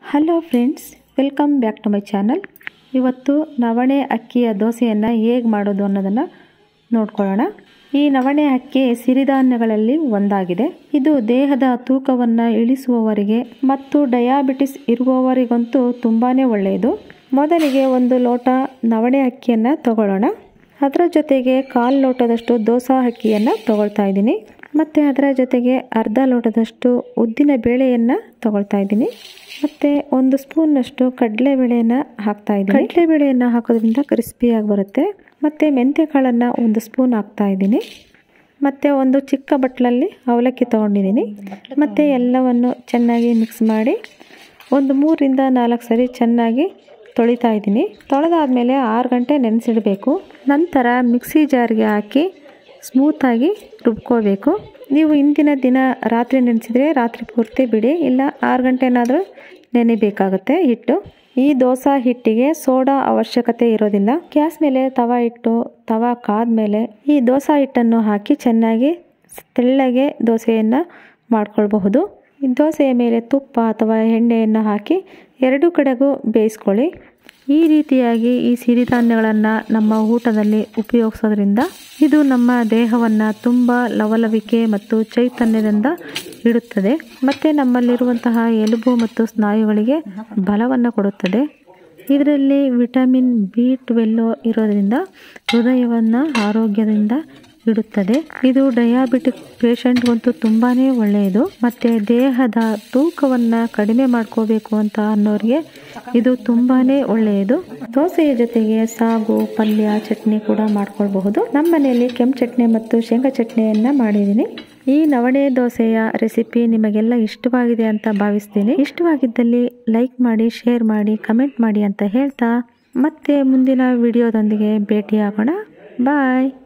hello friends welcome back to my channel ಇವತ್ತು ನವಣೆ ಅಕ್ಕಿಯ ದೋಸೆಯನ್ನು ಹೇಗೆ ಮಾಡೋದು ಅನ್ನೋದನ್ನು ನೋಡ್ಕೊಳ್ಳೋಣ ಈ ನವಣೆ ಅಕ್ಕಿ ಸಿರಿಧಾನ್ಯಗಳಲ್ಲಿ ಒಂದಾಗಿದೆ ಇದು ದೇಹದ ತೂಕವನ್ನು ಇಳಿಸುವವರಿಗೆ ಮತ್ತು ಡಯಾಬಿಟಿಸ್ ಇರುವವರಿಗಂತೂ ತುಂಬಾ ಒಳ್ಳೆಯದು ಮೊದಲಿಗೆ ಒಂದು ಲೋಟ ನವಣೆ ಅಕ್ಕಿಯನ್ನು ತಗೊಳ್ಳೋಣ ಅದರ ಜೊತೆಗೆ ಕಾಲು ಲೋಟದಷ್ಟು ದೋಸಾ ಅಕ್ಕಿಯನ್ನು ತಗೊಳ್ತಾ ಇದ್ದೀನಿ ಮತ್ತು ಅದರ ಜೊತೆಗೆ ಅರ್ಧ ಲೋಟದಷ್ಟು ಉದ್ದಿನ ಬೇಳೆಯನ್ನು ತಗೊಳ್ತಾ ಇದ್ದೀನಿ ಮತ್ತು ಒಂದು ಸ್ಪೂನ್ನಷ್ಟು ಕಡಲೆಬೇಳೆಯನ್ನು ಹಾಕ್ತಾ ಇದ್ದೀನಿ ಕಡಲೆಬೇಳೆಯನ್ನು ಹಾಕೋದ್ರಿಂದ ಕ್ರಿಸ್ಪಿಯಾಗಿ ಬರುತ್ತೆ ಮತ್ತು ಮೆಂತ್ಯಕಾಳನ್ನು ಒಂದು ಸ್ಪೂನ್ ಹಾಕ್ತಾ ಇದ್ದೀನಿ ಮತ್ತು ಒಂದು ಚಿಕ್ಕ ಬಟ್ಲಲ್ಲಿ ಅವಲಕ್ಕಿ ತೊಗೊಂಡಿದ್ದೀನಿ ಮತ್ತು ಎಲ್ಲವನ್ನು ಚೆನ್ನಾಗಿ ಮಿಕ್ಸ್ ಮಾಡಿ ಒಂದು ಮೂರಿಂದ ನಾಲ್ಕು ಸರಿ ಚೆನ್ನಾಗಿ ತೊಳಿತಾ ಇದ್ದೀನಿ ತೊಳೆದಾದ್ಮೇಲೆ ಆರು ಗಂಟೆ ನೆನೆಸಿಡಬೇಕು ನಂತರ ಮಿಕ್ಸಿ ಜಾರ್ಗೆ ಹಾಕಿ ಸ್ಮೂತಾಗಿ ರುಬ್ಕೋಬೇಕು ನೀವು ಇಂದಿನ ದಿನ ರಾತ್ರಿ ನೆನೆಸಿದರೆ ರಾತ್ರಿ ಪೂರ್ತಿ ಬಿಡಿ ಇಲ್ಲ ಆರು ಗಂಟೆನಾದರೂ ನೆನೆಬೇಕಾಗುತ್ತೆ ಹಿಟ್ಟು ಈ ದೋಸಾ ಹಿಟ್ಟಿಗೆ ಸೋಡಾ ಅವಶ್ಯಕತೆ ಇರೋದಿಲ್ಲ ಗ್ಯಾಸ್ ಮೇಲೆ ತವಾ ಇಟ್ಟು ತವಾ ಕಾದ್ಮೇಲೆ ಈ ದೋಸಾ ಹಿಟ್ಟನ್ನು ಹಾಕಿ ಚೆನ್ನಾಗಿ ತೆಳ್ಳಗೆ ದೋಸೆಯನ್ನು ಮಾಡ್ಕೊಳ್ಬಹುದು ಈ ದೋಸೆಯ ಮೇಲೆ ತುಪ್ಪ ಅಥವಾ ಎಣ್ಣೆಯನ್ನು ಹಾಕಿ ಎರಡು ಕಡೆಗೂ ಬೇಯಿಸ್ಕೊಳ್ಳಿ ಈ ರೀತಿಯಾಗಿ ಈ ಸಿರಿಧಾನ್ಯಗಳನ್ನು ನಮ್ಮ ಊಟದಲ್ಲಿ ಉಪಯೋಗಿಸೋದ್ರಿಂದ ಇದು ನಮ್ಮ ದೇಹವನ್ನು ತುಂಬ ಲವಲವಿಕೆ ಮತ್ತು ಚೈತನ್ಯದಿಂದ ಇಡುತ್ತದೆ ಮತ್ತು ನಮ್ಮಲ್ಲಿರುವಂತಹ ಎಲುಬು ಮತ್ತು ಸ್ನಾಯುಗಳಿಗೆ ಬಲವನ್ನು ಕೊಡುತ್ತದೆ ಇದರಲ್ಲಿ ವಿಟಮಿನ್ ಬಿ ಟ್ವೆಲ್ಲು ಇರೋದ್ರಿಂದ ಹೃದಯವನ್ನು ಆರೋಗ್ಯದಿಂದ ಇಡುತ್ತದೆ ಇದು ಡಯಾಬಿಟಿಕ್ ಪೇಷಂಟ್ಗಂತೂ ತುಂಬಾ ಒಳ್ಳೆಯದು ಮತ್ತು ದೇಹದ ತೂಕವನ್ನು ಕಡಿಮೆ ಮಾಡ್ಕೋಬೇಕು ಅಂತ ಅನ್ನೋರಿಗೆ ಇದು ತುಂಬಾ ಒಳ್ಳೆಯದು ದೋಸೆಯ ಜೊತೆಗೆ ಸಾಗು ಪಲ್ಯ ಚಟ್ನಿ ಕೂಡ ಮಾಡ್ಕೊಳ್ಬಹುದು ನಮ್ಮ ಮನೆಯಲ್ಲಿ ಕೆಂಪು ಚಟ್ನಿ ಮತ್ತು ಶೇಂಗಾ ಚಟ್ನಿಯನ್ನು ಮಾಡಿದ್ದೀನಿ ಈ ನವಣೆ ದೋಸೆಯ ರೆಸಿಪಿ ನಿಮಗೆಲ್ಲ ಇಷ್ಟವಾಗಿದೆ ಅಂತ ಭಾವಿಸ್ತೀನಿ ಇಷ್ಟವಾಗಿದ್ದಲ್ಲಿ ಲೈಕ್ ಮಾಡಿ ಶೇರ್ ಮಾಡಿ ಕಮೆಂಟ್ ಮಾಡಿ ಅಂತ ಹೇಳ್ತಾ ಮತ್ತೆ ಮುಂದಿನ ವಿಡಿಯೋದೊಂದಿಗೆ ಭೇಟಿಯಾಗೋಣ ಬಾಯ್